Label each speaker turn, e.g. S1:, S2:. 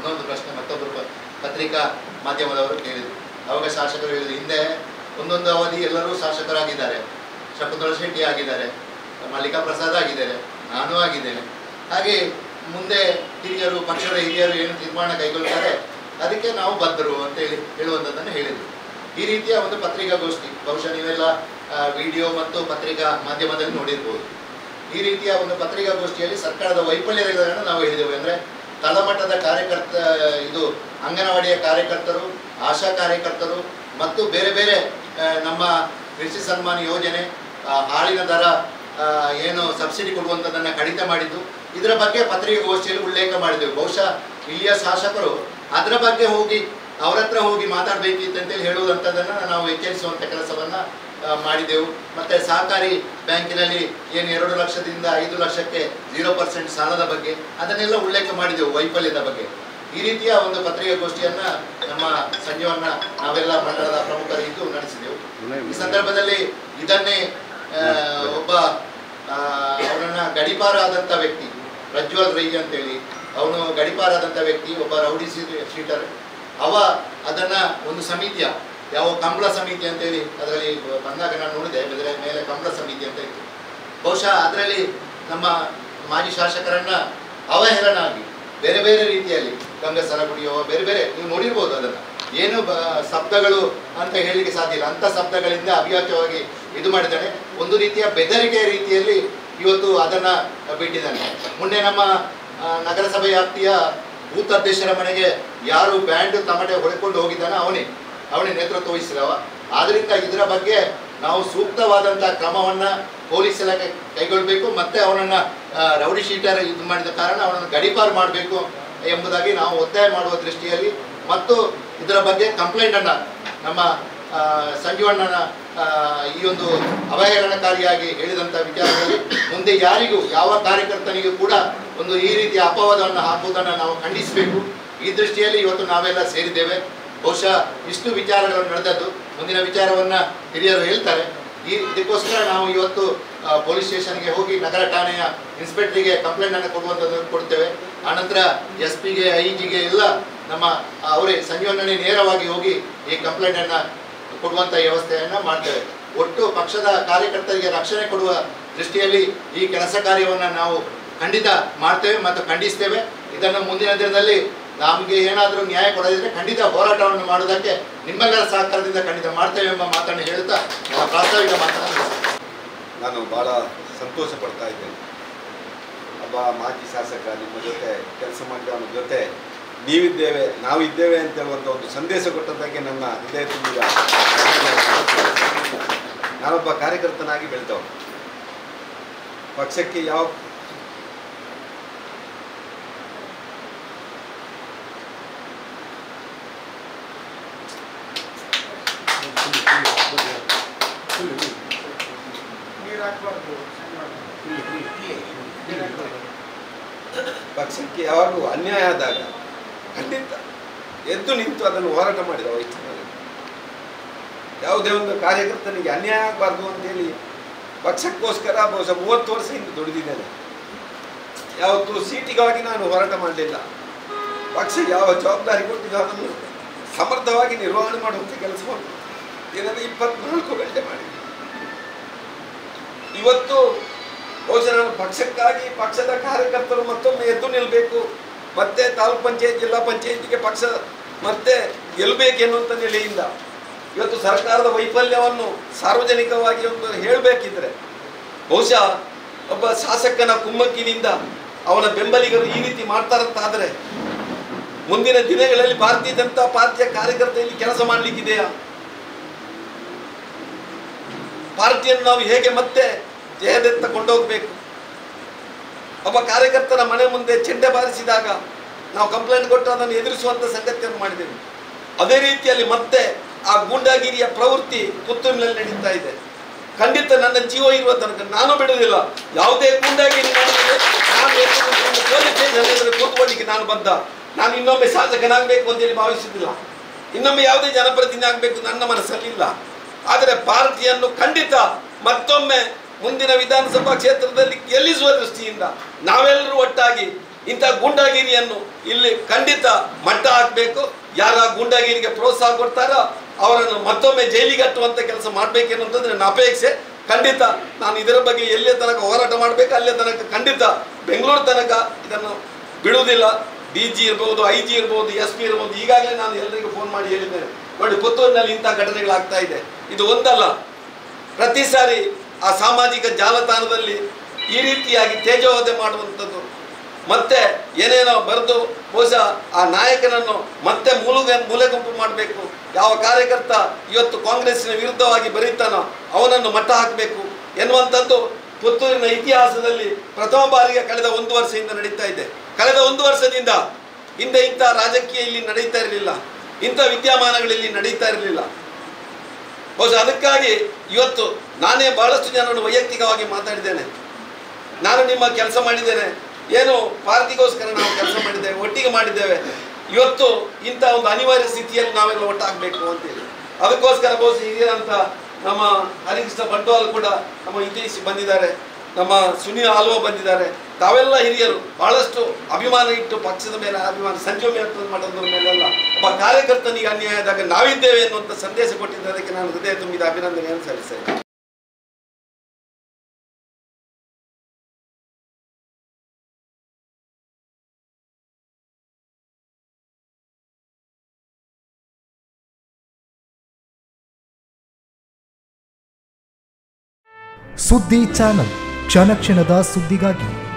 S1: ಇನ್ನೊಂದು ಪ್ರಶ್ನೆ ಮತ್ತೊಬ್ಬರು ಪ- ಪತ್ರಿಕಾ ಮಾಧ್ಯಮದವರು ಕೇಳಿದರು ಅವಾಗ ಶಾಸಕರು ಹೇಳಿದ್ರು ಹಿಂದೆ ಒಂದೊಂದು ಅವಧಿ ಎಲ್ಲರೂ ಶಾಸಕರಾಗಿದ್ದಾರೆ ಶಕುಂತಳ ಶೆಟ್ಟಿ ಆಗಿದ್ದಾರೆ ಮಲ್ಲಿಕಾ ಪ್ರಸಾದ್ ಆಗಿದ್ದಾರೆ ನಾನು ಆಗಿದ್ದೇನೆ ಹಾಗೆ ಮುಂದೆ ಹಿರಿಯರು ಪಕ್ಷದ ಹಿರಿಯರು ಏನು ತೀರ್ಮಾನ ಕೈಗೊಳ್ತಾರೆ ಅದಕ್ಕೆ ನಾವು ಬದ್ಧರು ಅಂತ ಹೇಳಿ ಹೇಳುವಂಥದ್ದನ್ನು ಹೇಳಿದರು ಈ ರೀತಿಯ ಒಂದು ಪತ್ರಿಕಾಗೋಷ್ಠಿ ಬಹುಶಃ ನೀವೆಲ್ಲ ವಿಡಿಯೋ ಮತ್ತು ಪತ್ರಿಕಾ ಮಾಧ್ಯಮದಲ್ಲಿ ನೋಡಿರ್ಬೋದು ಈ ರೀತಿಯ ಒಂದು ಪತ್ರಿಕಾಗೋಷ್ಠಿಯಲ್ಲಿ ಸರ್ಕಾರದ ವೈಫಲ್ಯಗಳನ್ನು ನಾವು ಹೇಳಿದೆವು ಅಂದರೆ ತಳಮಟ್ಟದ ಕಾರ್ಯಕರ್ತ ಇದು ಅಂಗನವಾಡಿಯ ಕಾರ್ಯಕರ್ತರು ಆಶಾ ಕಾರ್ಯಕರ್ತರು ಮತ್ತು ಬೇರೆ ಬೇರೆ ಆ, ನಮ್ಮ ಕೃಷಿ ಸನ್ಮಾನ ಯೋಜನೆ ಆ, ಹಾಲಿನ ದರ ಆ, ಏನು ಸಬ್ಸಿಡಿ ಕೊಡುವಂಥದ್ದನ್ನು ಕಡಿತ ಮಾಡಿದ್ದು ಇದರ ಬಗ್ಗೆ ಪತ್ರಿಕಾಗೋಷ್ಠಿಯಲ್ಲಿ ಉಲ್ಲೇಖ ಮಾಡಿದೆವು ಬಹುಶಃ ಇಲ್ಲಿಯ ಶಾಸಕರು ಅದರ ಬಗ್ಗೆ ಹೋಗಿ ಅವರ ಹತ್ರ ಹೋಗಿ ಮಾತಾಡಬೇಕಿತ್ತಂತೇಳಿ ಹೇಳುವಂಥದ್ದನ್ನು ನಾವು ಎಚ್ಚರಿಸುವಂಥ ಕೆಲಸವನ್ನು ಆ, ಮಾಡಿದೆವು ಮತ್ತು ಸಹಕಾರಿ ಬ್ಯಾಂಕಿನಲ್ಲಿ ಏನು ಎರಡು ಲಕ್ಷದಿಂದ ಐದು ಲಕ್ಷಕ್ಕೆ ಜೀರೋ ಪರ್ಸೆಂಟ್ ಸಾಲದ ಬಗ್ಗೆ ಅದನ್ನೆಲ್ಲ ಉಲ್ಲೇಖ ಮಾಡಿದೆವು ವೈಫಲ್ಯದ ಬಗ್ಗೆ ಈ ರೀತಿಯ ಒಂದು ಪತ್ರಿಕಾಗೋಷ್ಠಿಯನ್ನು ನಮ್ಮ ಸಂಜೆವನ್ನ ನಾವೆಲ್ಲ ಮಂಡಳದ ಪ್ರಮುಖರು ಇದ್ದು ನಡೆಸಿದೆವು ಈ ಸಂದರ್ಭದಲ್ಲಿ ಇದನ್ನೇ ಆ, ಒಬ್ಬ ಅವನನ್ನ ಗಡಿಪಾರ ಆದಂಥ ವ್ಯಕ್ತಿ ಪ್ರಜ್ವಲ್ ರೈ ಅಂತೇಳಿ ಅವನು ಗಡಿಪಾರ ಆದಂಥ ವ್ಯಕ್ತಿ ಒಬ್ಬ ರೌಡಿ ಶೀಟರ್ ಅವ ಅದನ್ನ ಒಂದು ಸಮಿತಿಯ ಯಾವ ಕಂಬಳ ಸಮಿತಿ ಅಂತೇಳಿ ಅದರಲ್ಲಿ ಬಂದಾಗ ನಾನು ನೋಡಿದೆ ಅದರ ಮೇಲೆ ಕಂಬಳ ಸಮಿತಿ ಅಂತ ಇತ್ತು ಬಹುಶಃ ಅದರಲ್ಲಿ ನಮ್ಮ ಮಾಜಿ ಶಾಸಕರನ್ನ ಅವಹೇಳನ ಆಗಿ ಬೇರೆ ಬೇರೆ ರೀತಿಯಲ್ಲಿ ಗಂಗಸರ ಗುಡಿಯೋ ಬೇರೆ ಬೇರೆ ನೀವು ನೋಡಿರ್ಬೋದು ಅದನ್ನು ಏನು ಬ ಶಬ್ದಗಳು ಅಂತ ಹೇಳಲಿಕ್ಕೆ ಸಾಧ್ಯ ಇಲ್ಲ ಅಂಥ ಶಬ್ದಗಳಿಂದ ಅವಿಯಾಚವಾಗಿ ಇದು ಮಾಡಿದ್ದಾನೆ ಒಂದು ರೀತಿಯ ಬೆದರಿಕೆಯ ರೀತಿಯಲ್ಲಿ ಇವತ್ತು ಅದನ್ನು ಬಿಟ್ಟಿದ್ದಾನೆ ಮೊನ್ನೆ ನಮ್ಮ ಆ, ನಗರಸಭೆ ವ್ಯಾಪ್ತಿಯ ಬೂತ್ ಅಧ್ಯಕ್ಷರ ಮನೆಗೆ ಯಾರು ಬ್ಯಾಂಡ್ ತಮಟೆ ಹೊಡ್ಕೊಂಡು ಹೋಗಿದ್ದಾನೆ ಅವನೇ ಅವನೇ ನೇತೃತ್ವ ವಹಿಸಿದವ ಆದ್ರಿಂದ ಇದರ ಬಗ್ಗೆ ನಾವು ಸೂಕ್ತವಾದಂಥ ಕ್ರಮವನ್ನು ಪೊಲೀಸ್ ಇಲಾಖೆ ಕೈಗೊಳ್ಳಬೇಕು ಮತ್ತೆ ಅವನನ್ನ ಆ, ರೌಡಿ ಶೀಟರ್ ಇದು ಮಾಡಿದ ಕಾರಣ ಅವನನ್ನು ಗಡೀಪಾರು ಮಾಡಬೇಕು ಎಂಬುದಾಗಿ ನಾವು ಒತ್ತಾಯ ಮಾಡುವ ದೃಷ್ಟಿಯಲ್ಲಿ ಮತ್ತು ಇದರ ಬಗ್ಗೆ ಕಂಪ್ಲೇಂಟನ್ನು ನಮ್ಮ ಆ, ಸಂಜೀವಣ್ಣನ ಆ, ಈ ಒಂದು ಅವಹೇಳನಕಾರಿಯಾಗಿ ಹೇಳಿದಂಥ ವಿಚಾರದಲ್ಲಿ ಮುಂದೆ ಯಾರಿಗೂ ಯಾವ ಕಾರ್ಯಕರ್ತನಿಗೂ ಕೂಡ ಒಂದು ಈ ರೀತಿಯ ಅಪವಾದವನ್ನು ಹಾಕುವುದನ್ನು ನಾವು ಖಂಡಿಸಬೇಕು ಈ ದೃಷ್ಟಿಯಲ್ಲಿ ಇವತ್ತು ನಾವೆಲ್ಲ ಸೇರಿದ್ದೇವೆ ಬಹುಶಃ ಇಷ್ಟು ವಿಚಾರಗಳು ನಡೆದದ್ದು ಮುಂದಿನ ವಿಚಾರವನ್ನು ಹಿರಿಯರು ಹೇಳ್ತಾರೆ ಈ ಇದಕ್ಕೋಸ್ಕರ ನಾವು ಇವತ್ತು ಆ, ಪೊಲೀಸ್ ಸ್ಟೇಷನ್ಗೆ ಹೋಗಿ ನಗರ ಠಾಣೆಯ ಇನ್ಸ್ಪೆಕ್ಟರ್ಗೆ ಕಂಪ್ಲೇಂಟನ್ನು ಕೊಡುವಂಥದ್ದನ್ನು ಕೊಡ್ತೇವೆ ಆನಂತರ ಎಸ್ ಪಿಗೆ ಐ ಜಿಗೆ ಎಲ್ಲ ನಮ್ಮ ಆ, ಅವರೇ ಸಂಜೀವಣ್ಣನೇ ನೇರವಾಗಿ ಹೋಗಿ ಈ ಕಂಪ್ಲೇಂಟನ್ನು ಕೊಡುವಂಥ ವ್ಯವಸ್ಥೆಯನ್ನು ಮಾಡ್ತೇವೆ ಒಟ್ಟು ಪಕ್ಷದ ಕಾರ್ಯಕರ್ತರಿಗೆ ರಕ್ಷಣೆ ಕೊಡುವ ದೃಷ್ಟಿಯಲ್ಲಿ ಈ ಕೆಲಸ ಕಾರ್ಯವನ್ನು ನಾವು ಖಂಡಿತ ಮಾಡ್ತೇವೆ ಮತ್ತು ಖಂಡಿಸ್ತೇವೆ ಇದನ್ನು ಮುಂದಿನ ದಿನದಲ್ಲಿ ನಮಗೆ ಏನಾದರೂ ನ್ಯಾಯ ಕೊಡದಿದ್ರೆ ಖಂಡಿತ ಹೋರಾಟವನ್ನು ಮಾಡುವುದಕ್ಕೆ ನಿಮ್ಮೆಲ್ಲರ ಸಹಕಾರದಿಂದ ಖಂಡಿತ ಮಾಡ್ತೇವೆ ಎಂಬ ಮಾತನ್ನು ಹೇಳುತ್ತಾ ನನ್ನ ಪ್ರಾಸ್ತಾವಿಕ ಮಾತನ್ನು ಮುಗಿಸ್ತೇನೆ.
S2: ನಾನು ಭಾಳ ಸಂತೋಷ ಪಡ್ತಾ ಇದ್ದೇನೆ ಒಬ್ಬ ಮಾಜಿ ಶಾಸಕ ನಿಮ್ಮ ಜೊತೆ ಕೆಲಸ ಮಾಡಿದವನ ಜೊತೆ ನೀವಿದ್ದೇವೆ ನಾವಿದ್ದೇವೆ ಅಂತ ಹೇಳುವಂಥ ಒಂದು ಸಂದೇಶ ಕೊಟ್ಟದ್ದಕ್ಕೆ ನನ್ನ ಹೃದಯ ತುಂಬಿದ ನಾನೊಬ್ಬ ಕಾರ್ಯಕರ್ತನಾಗಿ ಬೆಳೆದವ ಪಕ್ಷಕ್ಕೆ ಯಾವ ಪಕ್ಷಕ್ಕೆ ಯಾವಾಗಲೂ ಅನ್ಯಾಯ ಆದಾಗ ಖಂಡಿತ ಎದ್ದು ನಿಂತು ಅದನ್ನು ಹೋರಾಟ ಮಾಡಿದವ ಇಷ್ಟು ದಿನ. ಯಾವುದೇ ಒಂದು ಕಾರ್ಯಕರ್ತನಿಗೆ ಅನ್ಯಾಯ ಆಗಬಾರ್ದು ಅಂತೇಳಿ ಪಕ್ಷಕ್ಕೋಸ್ಕರ ಬಹುಶಃ ಮೂವತ್ತು ವರ್ಷ ಹಿಂದೆ ದುಡಿದಿದ್ದೇನೆ ಯಾವತ್ತೂ ಸೀಟಿಗಾಗಿ ನಾನು ಹೋರಾಟ ಮಾಡಲಿಲ್ಲ ಪಕ್ಷ ಯಾವ ಜವಾಬ್ದಾರಿ ಕೊಟ್ಟಿದ್ದೋ ಅದನ್ನು ಸಮರ್ಥವಾಗಿ ನಿರ್ವಹಣೆ ಮಾಡುವಂಥ ಕೆಲಸವನ್ನು ದಿನದ ಇಪ್ಪತ್ನಾಲ್ಕು ಗಂಟೆ ಮಾಡಿದೆ ಇವತ್ತು ಬಹುಶಃ ನಾನು ಪಕ್ಷಕ್ಕಾಗಿ ಪಕ್ಷದ ಕಾರ್ಯಕರ್ತರು ಮತ್ತೊಮ್ಮೆ ಎದ್ದು ನಿಲ್ಲಬೇಕು ಮತ್ತೆ ತಾಲೂಕ್ ಪಂಚಾಯತ್ ಜಿಲ್ಲಾ ಪಂಚಾಯತಿಗೆ ಪಕ್ಷ ಮತ್ತೆ ಗೆಲ್ಲಬೇಕು ಎನ್ನುವಂಥ ನೆಲೆಯಿಂದ ಇವತ್ತು ಸರ್ಕಾರದ ವೈಫಲ್ಯವನ್ನು ಸಾರ್ವಜನಿಕವಾಗಿ ಒಂದು ಹೇಳಬೇಕಿದ್ರೆ ಬಹುಶಃ ಒಬ್ಬ ಶಾಸಕನ ಕುಮ್ಮಕ್ಕಿನಿಂದ ಅವನ ಬೆಂಬಲಿಗರು ಈ ರೀತಿ ಮಾಡ್ತಾರಂತಾದರೆ ಮುಂದಿನ ದಿನಗಳಲ್ಲಿ ಭಾರತೀಯ ಜನತಾ ಪಾರ್ಟಿಯ ಕಾರ್ಯಕರ್ತ ಇಲ್ಲಿ ಕೆಲಸ ಮಾಡಲಿಕ್ಕಿದೆಯಾ ಪಾರ್ಟಿಯನ್ನು ನಾವು ಹೇಗೆ ಮತ್ತೆ ಜಯದತ್ತ ಕೊಂಡೋಗ್ಬೇಕು ಒಬ್ಬ ಕಾರ್ಯಕರ್ತನ ಮನೆ ಮುಂದೆ ಚೆಂಡೆ ಬಾರಿಸಿದಾಗ ನಾವು ಕಂಪ್ಲೇಂಟ್ ಕೊಟ್ಟು ಅದನ್ನು ಎದುರಿಸುವಂಥ ಸಂಗತಿಯನ್ನು ಮಾಡಿದೆವು ಅದೇ ರೀತಿಯಲ್ಲಿ ಮತ್ತೆ ಆ ಗೂಂಡಾಗಿರಿಯ ಪ್ರವೃತ್ತಿ ಪುತ್ತೂರಿನಲ್ಲಿ ನಡೀತಾ ಇದೆ ಖಂಡಿತ ನನ್ನ ಜೀವ ಇರುವ ತನಕ ನಾನು ಬಿಡುವುದಿಲ್ಲ ಯಾವುದೇ ಗೂಂಡಾಗಿರಿ ಮಾಡಿದ್ರೆ ನಾನು ಎದ್ದು ನಿಂತು ಪೊಲೀಸ್ ಸ್ಟೇಷನ್ ಎದುರು ಕೂತ್ಕೊಳ್ಳಿಕ್ಕೆ ನಾನು ಬಂದ ನಾನು ಇನ್ನೊಮ್ಮೆ ಶಾಸಕನಾಗಬೇಕು ಅಂತೇಳಿ ಭಾವಿಸುತ್ತಿಲ್ಲ ಇನ್ನೊಮ್ಮೆ ಯಾವುದೇ ಜನಪ್ರತಿನಿಧಿ ಆಗಬೇಕು ನನ್ನ ಮನಸ್ಸಲ್ಲಿಲ್ಲ ಆದರೆ ಪಾರ್ಟಿಯನ್ನು ಖಂಡಿತ ಮತ್ತೊಮ್ಮೆ ಮುಂದಿನ ವಿಧಾನಸಭಾ ಕ್ಷೇತ್ರದಲ್ಲಿ ಗೆಲ್ಲಿಸುವ ದೃಷ್ಟಿಯಿಂದ ನಾವೆಲ್ಲರೂ ಒಟ್ಟಾಗಿ ಇಂಥ ಗೂಂಡಾಗಿರಿಯನ್ನು ಇಲ್ಲಿ ಖಂಡಿತ ಮಟ್ಟ ಹಾಕಬೇಕು ಯಾರ ಗೂಂಡಾಗಿರಿಗೆ ಪ್ರೋತ್ಸಾಹ ಕೊಡ್ತಾರೋ ಅವರನ್ನು ಮತ್ತೊಮ್ಮೆ ಜೈಲಿಗೆ ಹಟ್ಟುವಂಥ ಕೆಲಸ ಮಾಡಬೇಕೆನ್ನುವಂಥದ್ದು ನನ್ನ ಅಪೇಕ್ಷೆ ಖಂಡಿತ ನಾನು ಇದರ ಬಗ್ಗೆ ಎಲ್ಲೇ ತನಕ ಹೋರಾಟ ಮಾಡಬೇಕು ಅಲ್ಲೇ ತನಕ ಖಂಡಿತ ಬೆಂಗಳೂರು ತನಕ ಇದನ್ನು ಬಿಡುವುದಿಲ್ಲ ಡಿ ಜಿ ಇರ್ಬೋದು ಐ ಜಿ ಇರ್ಬೋದು ಎಸ್ ಪಿ ಇರ್ಬೋದು ಈಗಾಗಲೇ ನಾನು ಎಲ್ಲರಿಗೂ ಫೋನ್ ಮಾಡಿ ಹೇಳಿದ್ದೇನೆ ನೋಡಿ ಪುತ್ತೂರಿನಲ್ಲಿ ಇಂಥ ಘಟನೆಗಳಾಗ್ತಾ ಇದೆ ಇದು ಒಂದಲ್ಲ ಪ್ರತಿ ಸಾರಿ ಆ ಸಾಮಾಜಿಕ ಜಾಲತಾಣದಲ್ಲಿ ಈ ರೀತಿಯಾಗಿ ತೇಜೋವಧೆ ಮಾಡುವಂಥದ್ದು ಮತ್ತೆ ಏನೇನೋ ಬರೆದು ಬಹುಶಃ ಆ ನಾಯಕನನ್ನು ಮತ್ತೆ ಮೂಲೆ ಮೂಲೆ ಗುಂಪು ಮಾಡಬೇಕು ಯಾವ ಕಾರ್ಯಕರ್ತ ಇವತ್ತು ಕಾಂಗ್ರೆಸ್ಸಿನ ವಿರುದ್ಧವಾಗಿ ಬರೀತಾನೋ ಅವನನ್ನು ಮಟ್ಟ ಹಾಕಬೇಕು ಎನ್ನುವಂಥದ್ದು ಪುತ್ತೂರಿನ ಇತಿಹಾಸದಲ್ಲಿ ಪ್ರಥಮ ಬಾರಿಗೆ ಕಳೆದ ಒಂದು ವರ್ಷದಿಂದ ನಡೀತಾ ಇದೆ ಕಳೆದ ಒಂದು ವರ್ಷದಿಂದ ಹಿಂದೆ ಇಂಥ ರಾಜಕೀಯ ಇಲ್ಲಿ ನಡೀತಾ ಇರಲಿಲ್ಲ ಇಂಥ ವಿದ್ಯಮಾನಗಳಲ್ಲಿ ನಡೀತಾ ಇರಲಿಲ್ಲ ಬಹುಶಃ ಅದಕ್ಕಾಗಿ ಇವತ್ತು ನಾನೇ ಬಹಳಷ್ಟು ಜನರನ್ನು ವೈಯಕ್ತಿಕವಾಗಿ ಮಾತಾಡಿದ್ದೇನೆ ನಾನು ನಿಮ್ಮ ಕೆಲಸ ಮಾಡಿದ್ದೇನೆ ಏನು ಪಾರ್ಟಿಗೋಸ್ಕರ ನಾವು ಕೆಲಸ ಮಾಡಿದ್ದೇವೆ ಒಟ್ಟಿಗೆ ಮಾಡಿದ್ದೇವೆ ಇವತ್ತು ಇಂಥ ಒಂದು ಅನಿವಾರ್ಯ ಸ್ಥಿತಿಯಲ್ಲಿ ನಾವೆಲ್ಲ ಒಟ್ಟಾಗಬೇಕು ಅಂತೇಳಿ ಅದಕ್ಕೋಸ್ಕರ ಬಹುಶಃ ಹಿರಿಯರಂತ ನಮ್ಮ ಹರಿಕೃಷ್ಣ ಬಂಟ್ವಾಲ್ ಕೂಡ ನಮ್ಮ ಇತಿಹಾಸಿ ಬಂದಿದ್ದಾರೆ ನಮ್ಮ ಸುನೀಲ್ ಆಲ್ವ ಬಂದಿದ್ದಾರೆ ತಾವೆಲ್ಲ ಹಿರಿಯರು ಬಹಳಷ್ಟು ಅಭಿಮಾನ ಇಟ್ಟು ಪಕ್ಷದ ಮೇಲೆ ಅಭಿಮಾನ ಸಂಜೀವ ಮಠದ ಮೇಲೆಲ್ಲ ಒಬ್ಬ ಕಾರ್ಯಕರ್ತನಿಗೆ ಅನ್ಯಾಯ ಆದಾಗ ನಾವಿದ್ದೇವೆ ಎನ್ನುವಂಥ ಸಂದೇಶ ಕೊಟ್ಟಿದ್ದ ಅದಕ್ಕೆ ನಾನು ಹೃದಯ ತುಂಬಿದ ಅಭಿನಂದನೆಯನ್ನು ಸಲ್ಲಿಸ್ತೇನೆ
S3: ಸುದ್ದಿ ಚಾನಲ್ ಕ್ಷಣ ಕ್ಷಣದ ಸುದ್ದಿಗಾಗಿ